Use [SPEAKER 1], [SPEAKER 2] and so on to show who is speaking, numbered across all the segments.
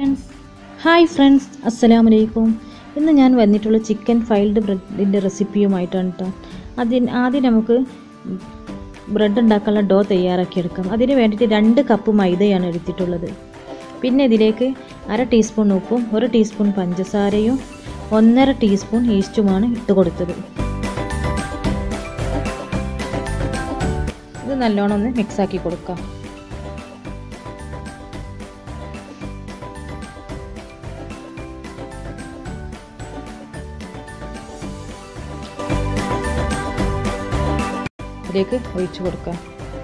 [SPEAKER 1] friends hi friends അസ്സലാമു അലൈക്കും ഇന്ന് ഞാൻ വന്നിട്ടുള്ള ചിക്കൻ ഫൈൽഡ് ബ്രെഡിൻ്റെ റെസിപ്പിയുമായിട്ടാണ് കേട്ടോ അതിന് ആദ്യം നമുക്ക് ബ്രെഡ് ഉണ്ടാക്കാനുള്ള ഡോ തയ്യാറാക്കിയെടുക്കാം അതിന് വേണ്ടിയിട്ട് രണ്ട് കപ്പ് മൈദയാണ് എടുത്തിട്ടുള്ളത് പിന്നെ ഇതിലേക്ക് അര ടീസ്പൂൺ ഉപ്പും ഒരു ടീസ്പൂൺ പഞ്ചസാരയും ഒന്നര ടീസ്പൂൺ ഈസ്റ്റുമാണ് ഇട്ട് കൊടുത്തത് ഇത് നല്ലോണം ഒന്ന് മിക്സാക്കി കൊടുക്കാം ഇതിലേക്ക് ഒഴിച്ചു കൊടുക്കാം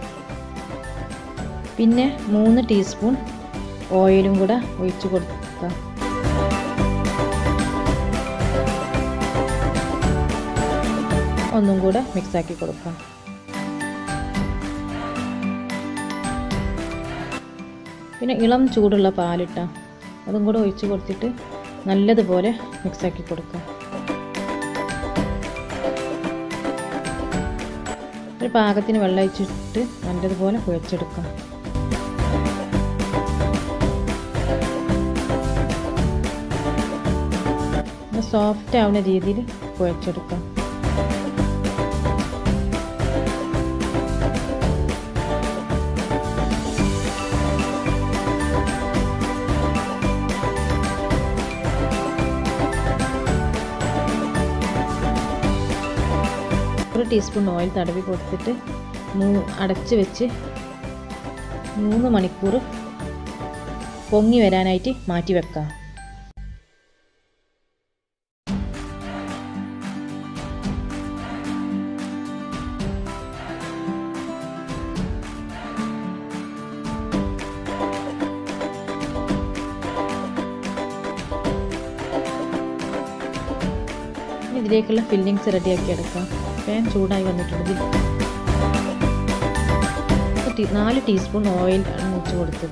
[SPEAKER 1] പിന്നെ മൂന്ന് ടീസ്പൂൺ ഓയിലും കൂടെ ഒഴിച്ചു കൊടുക്കാം ഒന്നും കൂടെ മിക്സാക്കി കൊടുക്കാം പിന്നെ ഇളം ചൂടുള്ള പാലിട്ട അതും കൂടെ ഒഴിച്ച് കൊടുത്തിട്ട് നല്ലതുപോലെ മിക്സാക്കി കൊടുക്കാം ഒരു പാകത്തിന് വെള്ളം ഒഴിച്ചിട്ട് നല്ലതുപോലെ കുഴച്ചെടുക്കാം സോഫ്റ്റ് ആവുന്ന രീതിയിൽ കുഴച്ചെടുക്കാം ഒരു ടീസ്പൂൺ ഓയിൽ തടവി കൊടുത്തിട്ട് മൂ അടച്ച് വെച്ച് മൂന്ന് മണിക്കൂർ പൊങ്ങി വരാനായിട്ട് മാറ്റി വെക്കാം ഇതിലേക്കുള്ള ഫില്ലിങ്സ് റെഡിയാക്കി എടുക്കാം പാൻ ചൂടായി വന്നിട്ടുണ്ട് നാല് ടീസ്പൂൺ ഓയിൽ ആണ് ഒഴിച്ച് കൊടുത്തത്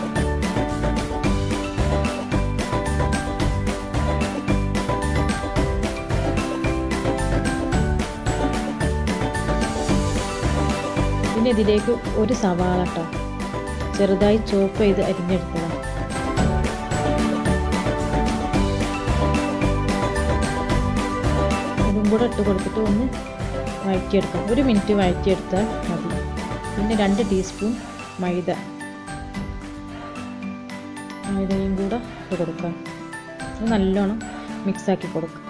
[SPEAKER 1] പിന്നെ ഇതിലേക്ക് ഒരു സവാള കേട്ടോ ചെറുതായി ചോപ്പ് ചെയ്ത് അരിഞ്ഞെടുത്തതാണ് അതും കൂടെ ഇട്ട് കൊടുത്തിട്ട് ഒന്ന് വഴറ്റിയെടുക്കാം ഒരു മിനിറ്റ് വഴറ്റിയെടുത്താൽ മതി പിന്നെ രണ്ട് ടീസ്പൂൺ മൈദ മൈദയും കൂടെ ഇട്ട് കൊടുക്കാം അത് നല്ലോണം മിക്സാക്കി കൊടുക്കാം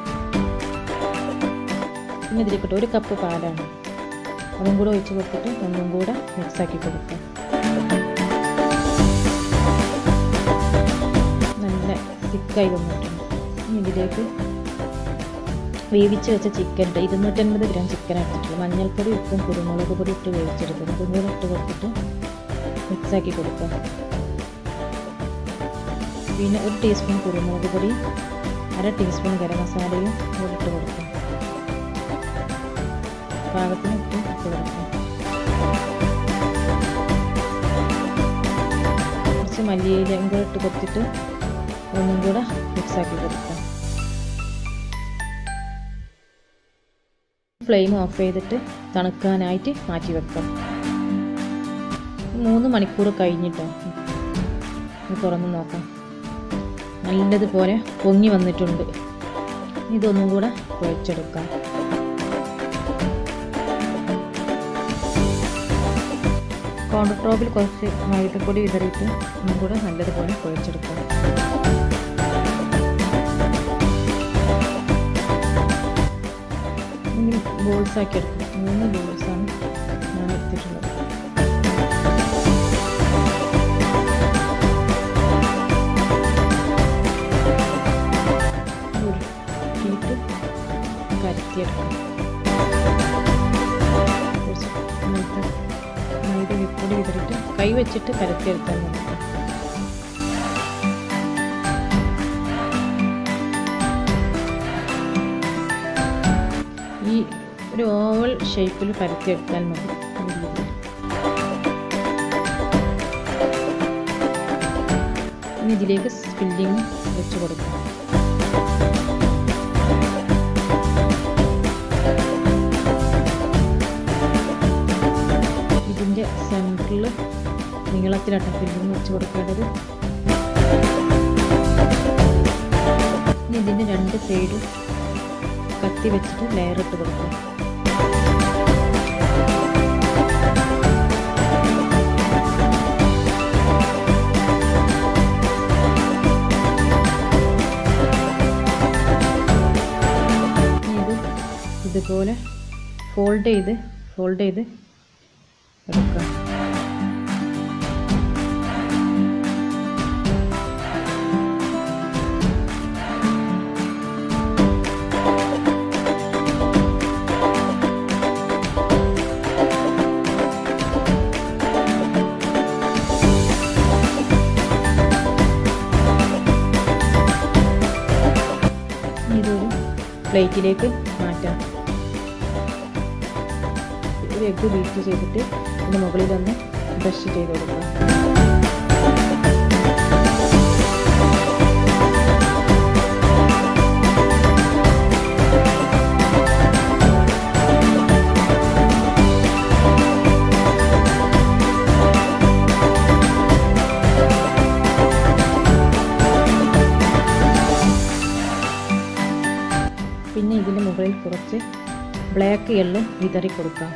[SPEAKER 1] പിന്നെ ഇതിലേക്കിട്ട് ഒരു കപ്പ് പാലാണ് അതും കൂടെ ഒഴിച്ച് കൊടുത്തിട്ട് ഒന്നും കൂടെ മിക്സാക്കി കൊടുക്കാം നല്ല തിക്കായി വന്നിട്ടുണ്ട് ഇനി ഇതിലേക്ക് വേവിച്ച് വെച്ച ചിക്കൻ ഉണ്ട് ഇരുന്നൂറ്റൻപത് ഗ്രാം ചിക്കൻ എടുത്തിട്ടുള്ളൂ മഞ്ഞൾപ്പൊടി ഉപ്പും കുരുമുളക് പൊടി ഇട്ട് വേവിച്ചെടുത്തത് അതും കൂടെ ഇട്ട് കൊടുത്തിട്ട് മിക്സാക്കി കൊടുക്കുക പിന്നെ ഒരു ടീസ്പൂൺ കുരുമുളക് പൊടി അര ടീസ്പൂൺ ഗരം മസാലയും കൂടെ ഇട്ട് കൊടുക്കുക പാകത്തിന് ഉപ്പ് ഇട്ട് കൊടുക്കുക കുറച്ച് മല്ലിയിലയും കൂടെ ഇട്ട് കൊടുത്തിട്ട് ഒന്നും കൂടെ മിക്സാക്കി കൊടുക്കുക ഫ്ലെയിം ഓഫ് ചെയ്തിട്ട് തണുക്കാനായിട്ട് മാറ്റി വെക്കാം മൂന്ന് മണിക്കൂർ കഴിഞ്ഞിട്ടോ തുറന്ന് നോക്കാം നല്ലതുപോലെ പൊങ്ങി വന്നിട്ടുണ്ട് ഇതൊന്നും കൂടെ കുഴച്ചെടുക്കാം കൗണ്ടർ ടോപ്പിൽ കുറച്ച് മൈദപ്പൊടി വിതറിയിട്ട് ഒന്നും കൂടെ നല്ലതുപോലെ കുഴച്ചെടുക്കാം ബോൾസ് ആക്കി എടുക്കും മൂന്ന് ബോൾസാണ് ഞാൻ എടുത്തിട്ടുള്ളത് ഉരുട്ടിയിട്ട് കരുത്തിയെടുക്കണം കുറച്ച് മൈദ മൈദ വിപ്പൊടി വിതറിയിട്ട് കൈ വെച്ചിട്ട് കരുത്തിയെടുത്താൽ മതി ഈ ഒരു ഓവൽ ഷേപ്പിൽ പരത്തിയെടുത്താൽ മതി ഇനി ഇതിലേക്ക് ഫില്ലിങ് വെച്ച് കൊടുക്കാം ഇതിൻ്റെ സെൻറ്ററിൽ നീളത്തിലാണ് ഫില്ലിങ് വെച്ച് കൊടുക്കേണ്ടത് ഇനി ഇതിൻ്റെ രണ്ട് സൈഡും കത്തി വെച്ചിട്ട് ലെയർ ഇട്ട് കൊടുക്കാം ഇത് ഇതുപോലെ ഫോൾഡ് ചെയ്ത് ഫോൾഡ് ചെയ്ത് എടുക്കാം ഇതൊരു പ്ലേറ്റിലേക്ക് മാറ്റാം ഒരു എഗ്ഗ് ബീറ്റ് ചെയ്തിട്ട് ഇതിന് മുകളിലൊന്ന് ബ്രഷ് ചെയ്ത് കൊടുക്കാം പിന്നെ ഇതിന് മുകളിൽ കുറച്ച് ബ്ലാക്ക് എള്ളും വിതറി കൊടുക്കാം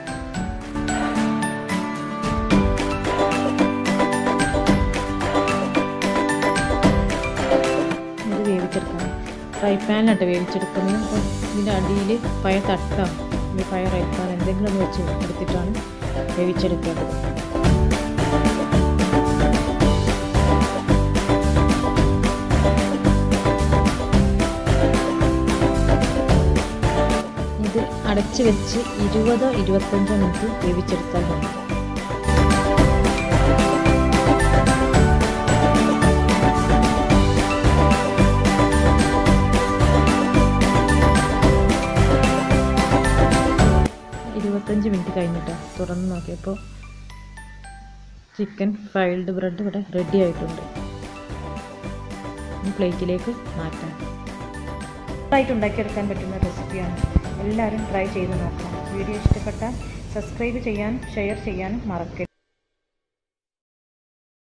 [SPEAKER 1] ഇത് വേവിച്ചെടുക്കണം ഫ്രൈ പാനിലാട്ട് വേവിച്ചെടുക്കുന്നത് അപ്പോൾ ഇതിൻ്റെ അടിയിൽ പഴ തട്ടാം ഈ പഴ റൈപ്പാൻ എന്തെങ്കിലും ഒന്ന് വെച്ച് എടുത്തിട്ടാണ് വേവിച്ചെടുക്കേണ്ടത് ഇത് അടച്ച് വെച്ച് ഇരുപതോ ഇരുപത്തഞ്ചോ മിനിറ്റ് വേവിച്ചെടുത്താൽ മതി ഇരുപത്തഞ്ച് മിനിറ്റ് കഴിഞ്ഞിട്ട് തുറന്ന് നോക്കിയപ്പോൾ ചിക്കൻ ഫ്രൈഡ് ബ്രെഡ് ഇവിടെ റെഡി ആയിട്ടുണ്ട് ഈ പ്ലേറ്റിലേക്ക് മാറ്റാം ആയിട്ട് ഉണ്ടാക്കിയെടുക്കാൻ പറ്റുന്ന റെസിപ്പിയാണ് എല്ലാവരും ട്രൈ ചെയ്ത് നോക്കാം വീഡിയോ ഇഷ്ടപ്പെട്ടാൽ സബ്സ്ക്രൈബ് ചെയ്യാനും ഷെയർ ചെയ്യാനും മറക്കരുത്